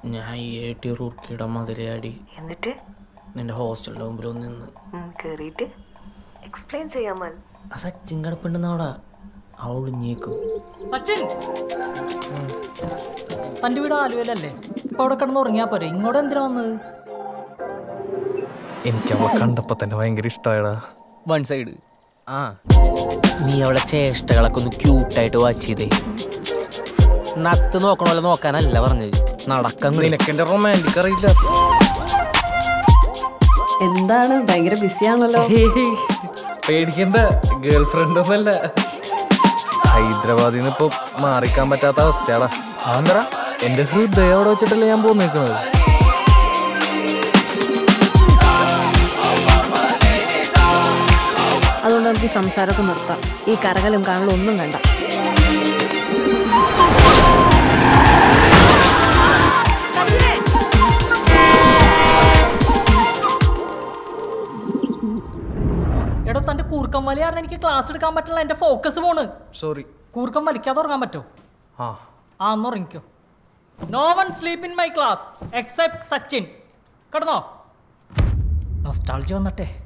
ഞാൻ ഈ ഏട്ടി റുക്കിയുടെ മധുരയാടി എന്നിട്ട് നിന്റെ ഹോസ്റ്റലിന്റെ മുമ്പിൽ ഒന്ന് നിന്ന് ഉം, കേറിയിട്ട് എക്സ്പ്ലെയിൻ ചെയ്യാമൽ ആ സച്ചിൻ കിടപ്പുണ്ടെന്നവിടെ അവൾ ഞേക്കും സച്ചിൻ തൻ്റെ വീട് ആലുവയിലല്ലേ ഇപ്പൊ അവിടെ കിടന്ന് ഉറങ്ങിയാ പോരെ ഇങ്ങോട്ട് എന്തിനാ വന്നത് എനിക്ക് അവളെ കണ്ടപ്പോ തന്നെ ഭയങ്കര ഇഷ്ടമായടാ വൺ സൈഡ് ആ നീ അവളെ ചേഷ്ടകളൊക്കെ ഒന്ന് ക്യൂട്ടായിട്ട് വാച്ച് ചെയ്തേ നത്ത് നോക്കണ പോലെ നോക്കാനല്ല പറഞ്ഞത് നടക്കാൻ നിനക്ക് എന്റെ റൊമാൻറ്റിക് അറിയില്ല എന്താണ് ഭയങ്കര ബിസിയാണല്ലോ ഹേയ്, പേടിക്കണ്ട ഗേൾ ഫ്രണ്ട് ഒന്നല്ല ഹൈദരാബാദിൽ നിന്ന് ഇപ്പൊ മാറിക്കാൻ പറ്റാത്ത അവസ്ഥയാടാ ആന്തറ എന്റെ ഹൃദയം അവിടെ വെച്ചിട്ടല്ലേ ഞാൻ പോന്നേക്കുന്നത് അതുകൊണ്ട് നമുക്ക് ഈ സംസാരമൊക്കെ നിർത്താം ഈ കറകലും കാണലും ഒന്നും വേണ്ട എടോ തന്റെ കൂർക്കം വലി കാരണം എനിക്ക് ക്ലാസ് എടുക്കാൻ പറ്റില്ല എന്റെ ഫോക്കസ് പോണ് സോറി കൂർക്കം വലിക്കാതെ ഉറങ്ങാൻ പറ്റോ ആ ആ ഒന്ന് ഉറങ്ങിക്കോ no one sleep in my class except Sachin കിടന്നോ നൊസ്റ്റാൾജി വന്നട്ടെ